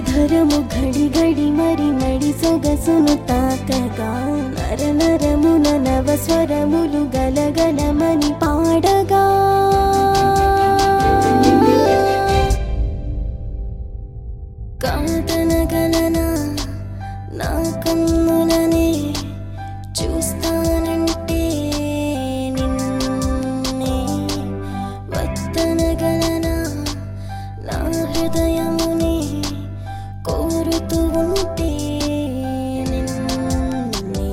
అధరము ఘడి ఘడి మరి నడి సొగసును తాకగా నర నరమున నవ స్వరములు గలగలమని పాడగా కాదనగలనా నా కన్నులనే చూస్తానంటే నిన్నే వద్దనగలనా నా హృదయమునే కోరుతూ ఉంటే నిన్నే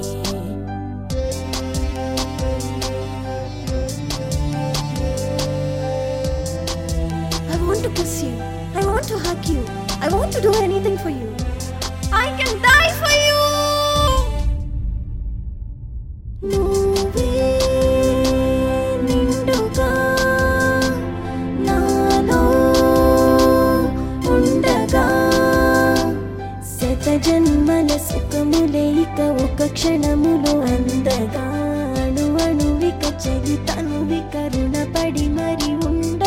I want to kiss you. I want to hug you. I want to do anything for you. I can die for you. నువ్వే నిండుగా నాలో ఉండగా శత జన్మల సుఖములే ఇక ఒక క్షణములో అందగా అణు అణువిక చలి తనువిక రుణపడి మరి ఉండ